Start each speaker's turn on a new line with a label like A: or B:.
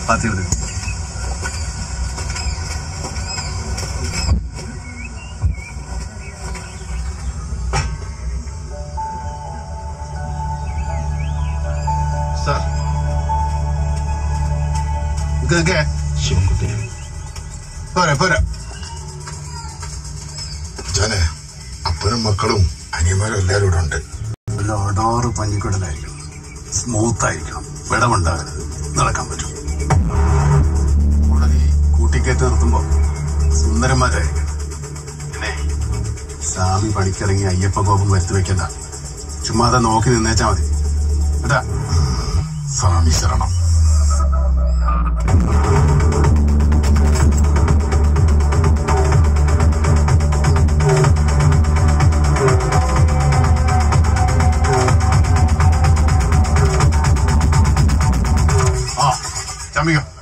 A: പാത്തിയെടുത്ത് sir നിൽക്കേ
B: ശിവൻകുട്ടി
A: പോരാ പോരാ
B: ജാനെ അപ്പനും മക്കളും അനിയന്മാരും എല്ലാവരും ഇവിടെ ഉണ്ട്
A: നല്ല ഒടോറ് പഞ്ഞിക്കുടലായിരിക്കണം സ്മൂത്ത് ആയിരിക്കണം വിടമുണ്ടാകരുത് നടക്കാൻ പറ്റും കൂടെ ഈ കൂട്ടിക്കയറ്റ് നിർത്തുമ്പോ സുന്ദരന്മാരായിരിക്കണം പിന്നെ സ്വാമി പണിക്കിറങ്ങി അയ്യപ്പ കോപം വരുത്തി വെക്കണ്ട ചുമ്മാതെ നോക്കി നിന്നേച്ചാ മതി കേട്ടാ
B: സ്വാമി ശരണം
A: ആ ചമ്മിക്കോ